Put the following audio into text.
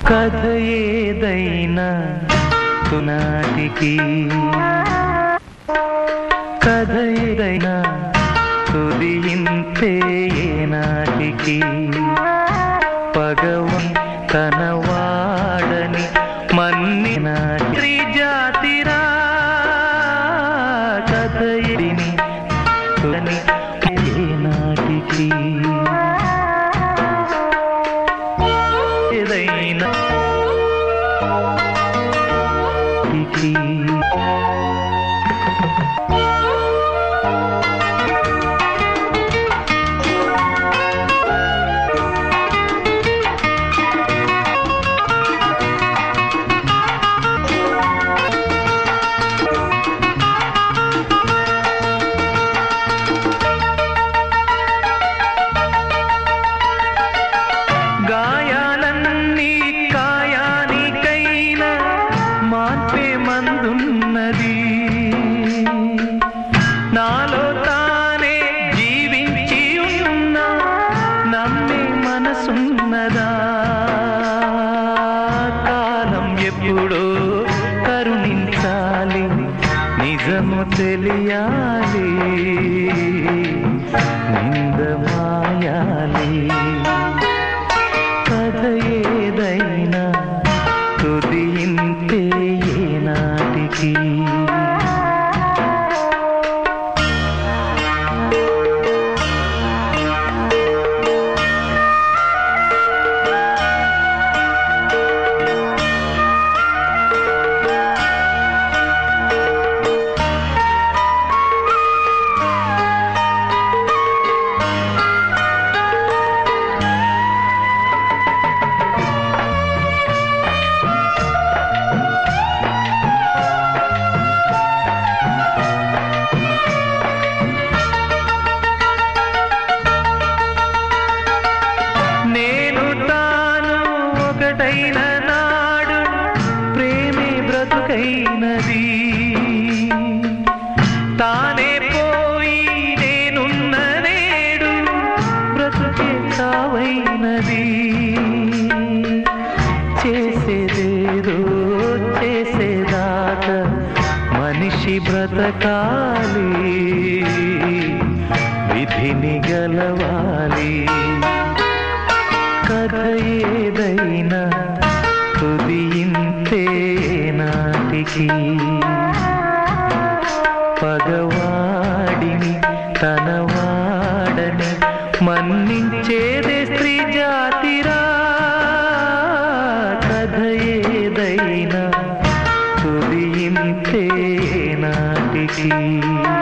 కథ ఏదైనా తునాటికి కథ ఏదైనా తుదింతే ఏనాటికి పగవం తన వాడని మన్నిన స్త్రీ జాతిరా కథ ఎదిని తుదని ఏనాటికి ఏదైనా టికి గాయాలన్నీ కాయానికైనా మార్పే మందున్నది నాలో తానే జీవించి ఉన్న నమ్మే మనసున్నదా కాలం ఎప్పుడో కరుణించాలి నిజము తెలియాలి నింద మాయాలి కథ ఏదైనా తుదింతే ఏనాటికి నేను తాను ఒకటైన నాడు ప్రేమే బ్రతుకైనది తానే పోయి నేనున్న నేడు బ్రతుకే కావైనది చేసేదేదో చేసేదాకా మనిషి బ్రతకాలి విధిని గలవాలి కథ ఏదైనా తుదింతే నాటికి పగవాడిని తన వాడని మన్నించేదే స్త్రీ జాతిరా కథ ఏదైనా తుదింతే నాటికి